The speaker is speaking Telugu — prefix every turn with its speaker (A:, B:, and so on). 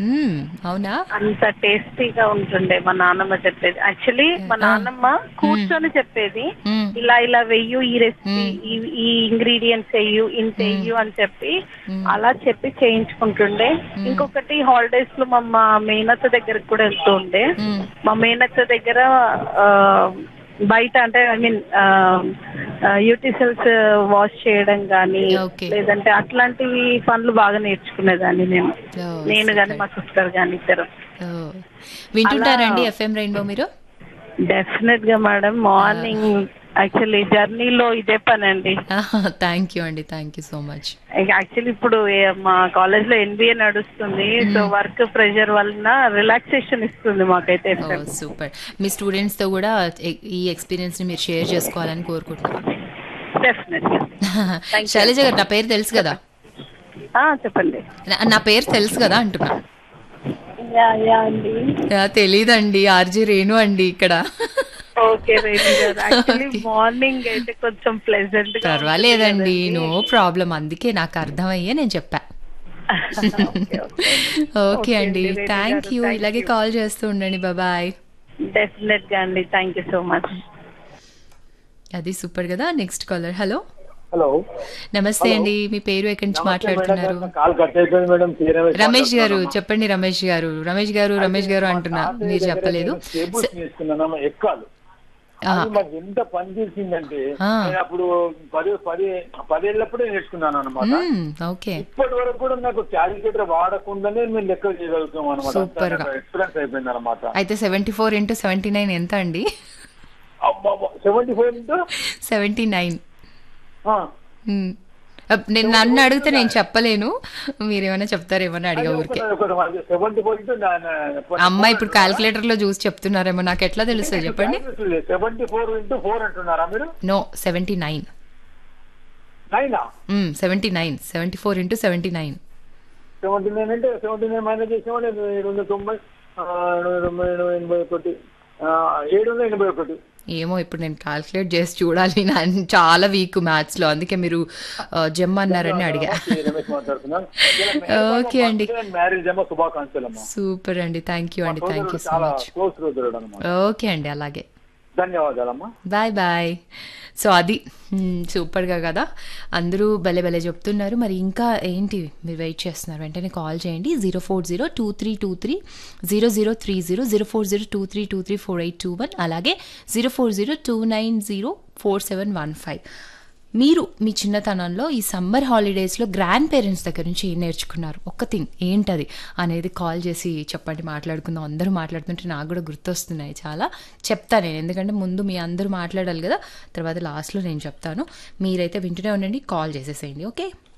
A: మ్మ్, అవునా
B: అంత టేస్టీగా ఉంటుండే మా నాన్నమ్మ చెప్పేది యాక్చువల్లీ మా నాన్నమ్మ కూర్చొని చెప్పేది
A: మ్మ్.
B: ఇలా ఇలా వెయ్యు ఈ రెసిపీ ఈ ఇంగ్రీడియంట్స్ వెయ్యు ఇంత వెయ్యు అని చెప్పి అలా చెప్పి చేయించుకుంటుండే ఇంకొకటి హాలిడేస్ లో మా మా మేనత్త దగ్గరకు కూడా వెళ్తూ ఉండే
A: మ్మ్.
B: మా మేనత్త దగ్గర ఆ, బయట అంటే ఐ మీన్ యూటిసెల్స్ వాష్ చేయడం కానీ
A: Okay.
B: లేదంటే అట్లాంటివి పనులు బాగా నేర్చుకునేదాన్ని నేను
A: Oh,
B: నేను కానీ మా సిస్టర్ కానీ ఇద్దరు
A: ఓ. వింటుంటారండి ఎఫ్ఎం రెయిన్బో మీరు
B: డెఫినెట్ గా మేడం మార్నింగ్ యాక్చువల్లీ జర్నీలో ఇదే పని అండి
A: థ్యాంక్ యూ అండి thank you so much
B: actually ఇప్పుడు ఏ- మా కాలేజ్ లో ఎన్బిఏ నడుస్తుంది సో వర్క్ ప్రెషర్ వలన రిలాక్సేషన్ ఇస్తుంది మాకైతే
A: ఓ సూపర్ మీ స్టూడెంట్స్ తో కూడా ఎ- ఈ ఎక్స్పీరియన్స్ ని మీరు షేర్ చేసుకోవాలని కోరుకుంటున్నాను
B: డెఫినెట్ గా Thank you.
A: శైలజ గారు నా పేరు తెలుసు కదా
B: ఆ, చెప్పండి
A: నా- నా పేరు తెలుసు కదా అంటున్నా
B: యా యా అండి
A: ఆ, తెలీదండి ఆర్జీ రేణు అండి ఇక్కడ
B: ఓకే రేణు గారు యాక్చువల్లీ మార్నింగ్ అయితే కొంచెం ప్లెజెంట్ గా
A: పర్వాలేదండి నో ప్రాబ్లం అందుకే నాకు అర్థమయ్యే నేను చెప్పా ఓకే అండి
B: అండి, రేణు
A: థ్యాంక్
B: గారు,
A: యూ
B: thank
A: ఇలాగే
B: you.
A: కాల్ చేస్తూ ఉండండి బాయ్
B: డెఫినెట్ గా అండి థ్యాంక్ యూ సో మచ్
A: అది సూపర్ కదా నెక్స్ట్ కాలర్ హలో
C: హలో
A: నమస్తే అండి మీ పేరు ఎక్కడి నుంచి మాట్లాడుతున్నారు
C: కాల్ కట్ అయిపోయింది మేడం టీ రమేష్
A: రమేష్ గారు చెప్పండి రమేష్ గారు రమేష్ గారు రమేష్ గారు అంటున్నా మీరు చెప్పలేదు
C: టేబుల్స్ తీసుకున్నాను ఎక్కాలు
A: ఆ.
C: అది మాకు ఎంత పని చేసిందంటే
A: ఆ.
C: నేను అప్పుడు పది పది పదేళ్ళప్పుడే నేర్చుకున్నాను అనమాట
A: మ్మ్, ఓకే
C: ఇప్పటి వరకు కూడా నాకు క్యాలిక్యులేటర్ వాడకుండానే మేము లెక్క చేయగలుగుతాం అనమాట
A: Super గా.
C: ఎక్స్పీరియన్స్ అయిపోయింది అనమాట
A: అయితే seventy four into seventy nine ఎంత అండి
C: seventy five into
A: seventy nine నేను నన్ను అడిగితే నేను చెప్పలేను మీరేమైనా చెప్తారేమని అడిగా ఊరికే
C: సెవెంటీ ఫోర్ ఇంటూ
A: అమ్మ ఇప్పుడు క్యాల్కులేటర్ లో చూసి చెప్తున్నారేమో నాకు ఎట్లా తెలుస్తుంది చెప్పండి
C: సెవెంటీ ఫోర్ ఇంటూ ఫోర్ అంటున్నారా మీరు
A: నో సెవెంటీ నైన్
C: నైనా
A: seventy nine seventy four into seventy nine
C: seventy nine అంటే సెవెంటీ నైన్ మైనస్ చేసామని ఏడు వందల తొంభై ఆ, ఏడు వందల తొంభై ఏడు వందల ఎనభై ఒకటి ఆ, ఏడు వందల ఎనభై ఒకటి
A: ఏమో ఇప్పుడు నేను క్యాల్కులేట్ చేసి చూడాలి నేను చాలా వీక్ మ్యాథ్స్ లో అందుకే మీరు జెమ్ అన్నారని అడిగా
C: ఓకే, రమేష్ మాట్లాడుతున్నాను
A: ఓకే అండి
C: మ్యారేజ్ ఏమో శుభాకాంక్షలు అమ్మా
A: సూపర్ అండి థ్యాంక్ యూ అండి థ్యాంక్ యూ సో
C: చాలా
A: మచ్
C: క్లోజ్ రోజులు అనమాట
A: ఓకే అండి అలాగే
C: ధన్యవాదాలమ్మా
A: బాయ్ బాయ్ సో అది మ్మ్, సూపర్గా కదా అందరూ భలే భలే చెప్తున్నారు మరి ఇంకా ఏంటి మీరు వెయిట్ చేస్తున్నారు వెంటనే కాల్ చేయండి zero four zero two three two three zero zero three zero zero four zero two three two three four eight two one అలాగే zero four zero two nine zero four seven one five మీరు మీ చిన్నతనంలో ఈ సమ్మర్ హాలిడేస్లో గ్రాండ్ పేరెంట్స్ దగ్గర నుంచి ఏం నేర్చుకున్నారు ఒక్క థింగ్ ఏంటది అనేది కాల్ చేసి చెప్పండి మాట్లాడుకుందాం అందరూ మాట్లాడుతుంటే నాకు కూడా గుర్తొస్తున్నాయి చాలా చెప్తా నేను ఎందుకంటే ముందు మీ అందరూ మాట్లాడాలి కదా తర్వాత లాస్ట్లో నేను చెప్తాను మీరైతే వింటూనే ఉండండి కాల్ చేసేసేయండి ఓకే